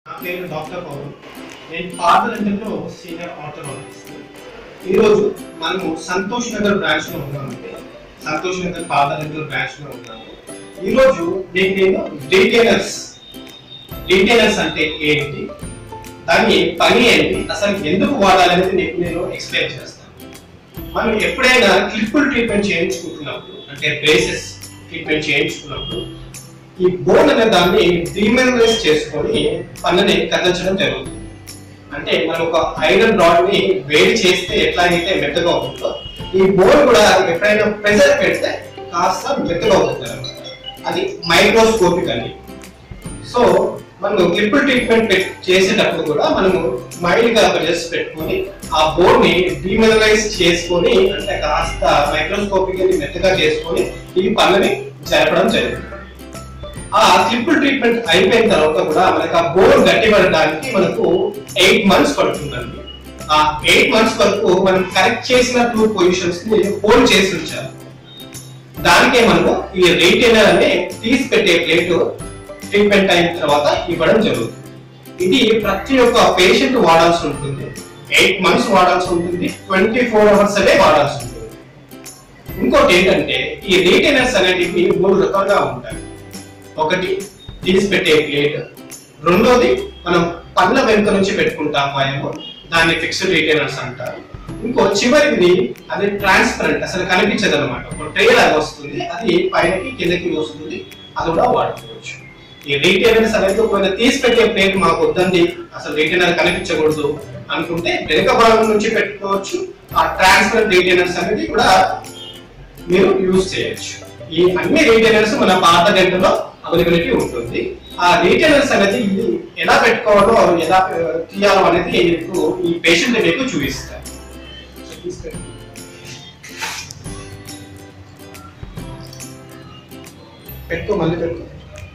నా పేరు డాక్టర్ పవన్ నేను పార్లమెంట్లో సీనియర్ ఆర్థోడాలజిస్ట్ ఈరోజు మనము సంతోష్ నగర్ బ్రాంచ్ లో ఉన్నామండి సంతోష్ నగర్ పార్లమెంటల్ బ్రాంచ్ లో ఉన్నాము ఈరోజు మీకు నేను డీటెయిలర్స్ డీటెయిలర్స్ అంటే ఏంటి దాని పని ఏంటి అసలు ఎందుకు వాడాలనేది నీకు నేను ఎక్స్ప్లెయిన్ చేస్తాను మనం ఎప్పుడైనా క్లిప్పుల్ ట్రీట్మెంట్ చేయించుకుంటున్నప్పుడు అంటే బ్రేసెస్ ట్రీట్మెంట్ చేయించుకున్నప్పుడు ఈ బోన్ అనే దాన్ని డిమినరైజ్ చేసుకొని పన్నుని కదిలించడం జరుగుతుంది అంటే మనం ఒక ఐరన్ రాడ్ ని వేడి చేస్తే ఎట్లా అయితే మెత్తగా అవుతుందో ఈ బోన్ కూడా ఎప్పుడైనా ప్రెజర్ పెడితే కాస్త మెత్తగా అవుతుంది అనమాట అది మైక్రోస్కోపిక్ అని సో మనం క్లిప్పుల్ ట్రీట్మెంట్ పెట్- చేసేటప్పుడు కూడా మనము మైల్డ్ గా ప్రెజర్స్ పెట్టుకొని ఆ బోన్ ని డిమినరైజ్ చేసుకొని అంటే కాస్త మైక్రోస్కోపిక్ మెత్తగా చేసుకొని ఈ పనులని జరపడం జరుగుతుంది ఆ క్లిప్పుల్ ట్రీట్మెంట్ అయిపోయిన తర్వాత కూడా మనకి ఆ బోన్ గట్టిపడడానికి మనకు ఎయిట్ మంత్స్ పడుతుందండి ఆ ఎయిట్ మంత్స్ వరకు మనం కరెక్ట్ చేసిన టూ పొజిషన్స్ ని హోల్డ్ చేసి ఉంచాలి దానికే మనము ఈ రీటైనర్ అనే తీసి పెట్టే ప్లేట్ ట్రీట్మెంట్ అయిన తర్వాత ఇవ్వడం జరుగుతుంది ఇది ప్రతి ఒక్క పేషెంట్ వాడాల్సి ఉంటుంది ఎయిట్ మంత్స్ వాడాల్సి ఉంటుంది ట్వంటీ ఫోర్ అవర్స్ అనే వాడాల్సి ఉంటుంది ఇంకోటి ఏంటంటే ఈ రీటైనర్స్ అనేటివి మూడు రకాలుగా ఉంటాయి ఒకటి తీసి పెట్టే ప్లేట్ రెండోది మనం పళ్ళ వెనుక నుంచి పెట్టుకుంటాం మాయము దాన్ని ఫిక్స్డ్ రీటైనర్స్ అంటారు ఇంకో చివరిది అది ట్రాన్స్పరెంట్ అసలు కనిపించదు అనమాట ఒక ట్రే లాగా వస్తుంది అది పైనకి కిందకి వస్తుంది అది కూడా వాడుకోవచ్చు ఈ రీటైనర్స్ అనేది ఒకవేళ తీసి పెట్టే ప్లేట్ మాకు వద్దండి అసలు రీటైనర్ కనిపించకూడదు అనుకుంటే వెనుక భాగం నుంచి పెట్టుకోవచ్చు ఆ ట్రాన్స్పరెంట్ రీటైనర్స్ అనేది కూడా మీరు యూజ్ చేయొచ్చు ఈ అన్ని రీటైలర్స్ మన పాత గంటలో అవైలబిలిటీ ఉంటుంది ఆ రీటైలర్స్ అనేది ఇది ఎలా పెట్టుకోవాలో ఎలా ఆ, తీయాలో అనేది మీకు ఈ పేషెంట్ మీకు చూపిస్తారు సో తీసుకెళ్ళి. పెట్టుకో మళ్ళీ పెట్టుకో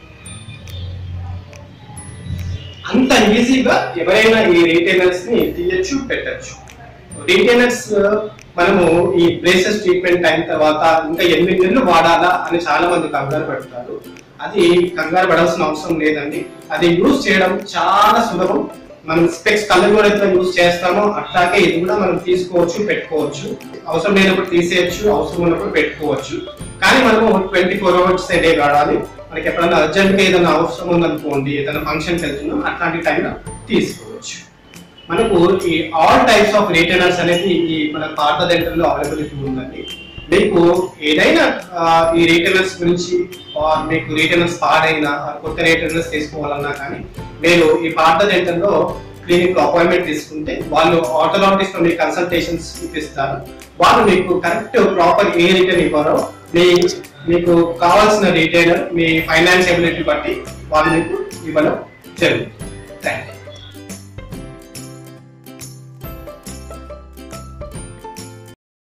అంత ఈజీగా ఎవరైనా ఈ రీటైలర్స్ ని తీయచ్చు పెట్టచ్చు రీటైలర్స్ మనము ఈ బ్రేసెస్ ట్రీట్మెంట్ అయిన తర్వాత ఇంకా ఎనిమిది నెలలు వాడాలా అని చాలా మంది కంగారు పడతారు అది కంగారు పడాల్సిన అవసరం లేదండి అది యూజ్ చేయడం చాలా సులభం మనం స్పెక్స్ కళ్ళు కూడా ఎట్లా యూజ్ చేస్తామో అట్లాగే ఇది కూడా మనం తీసుకోవచ్చు పెట్టుకోవచ్చు అవసరం లేనప్పుడు తీసేయచ్చు అవసరం ఉన్నప్పుడు పెట్టుకోవచ్చు కానీ మనము ట్వంటీ ఫోర్ అవర్స్ డే వాడాలి మనకి ఎప్పుడైనా అర్జెంట్ గా ఏదైనా అవసరం ఉందనుకోండి ఏదైనా ఫంక్షన్కి వెళ్తున్నాం అట్లాంటి టైంలో తీసుకోవచ్చు మనకు ఈ ఆల్ టైప్స్ ఆఫ్ రీటైనర్స్ అనేది ఈ మన పాత డెంటల్ లో అవైలబిలిటీ ఉందండి మీకు ఏదైనా ఆ, ఈ రీటైనర్స్ గురించి or మీకు రీటైనర్స్ పాడైనా or కొత్త రీటైనర్స్ తీసుకోవాలన్నా కానీ మీరు ఈ పాత డెంటల్ లో క్లినిక్ లో అపాయింట్మెంట్ తీసుకుంటే వాళ్ళు ఆర్థోడాంటిస్ట్ తో మీ కన్సల్టేషన్స్ ఇప్పిస్తారు వాళ్ళు మీకు కరెక్ట్ ప్రాపర్ ఏ రిటర్న్ ఇవ్వరో మీ మీకు కావాల్సిన రీటైనర్ మీ ఫైనాన్స్ ఎబిలిటీ బట్టి వాళ్ళు మీకు ఇవ్వడం జరుగుతుంది థ్యాంక్ యూ